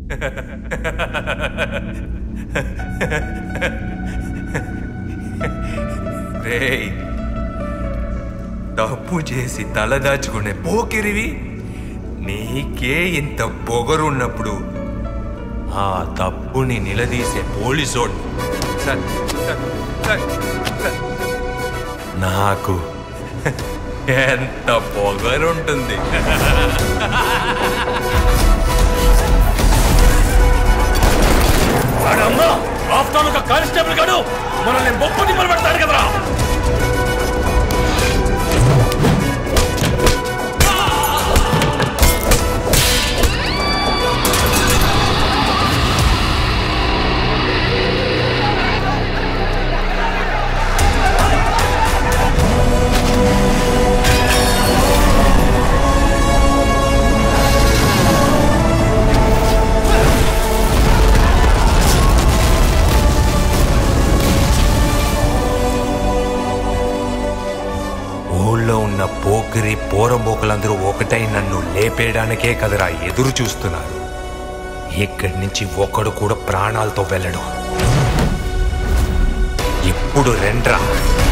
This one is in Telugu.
రేయ్ తప్పు చేసి తలదాచుకునే పోకిరివి నీకే ఇంత పొగరున్నప్పుడు ఆ తప్పుని నిలదీసే పోలీసోడు సార్, సార్, సార్, సార్. నాకు ఎంత పొగరుంటుంది వాడమ్మా ఆఫ్టర్ ఒక కానిస్టేబుల్ గాడు మనల్ని బొప్పు దిబ్బలు పెడతాడు కదరా ఊళ్ళో ఉన్న పోకిరి పోరంబోకులందరూ ఒకటై నన్ను లేపేయడానికే కదరా ఎదురు చూస్తున్నారు ఇక్కడి నుంచి ఒకడు కూడా ప్రాణాలతో వెళ్ళడు ఇప్పుడు రెండ్రా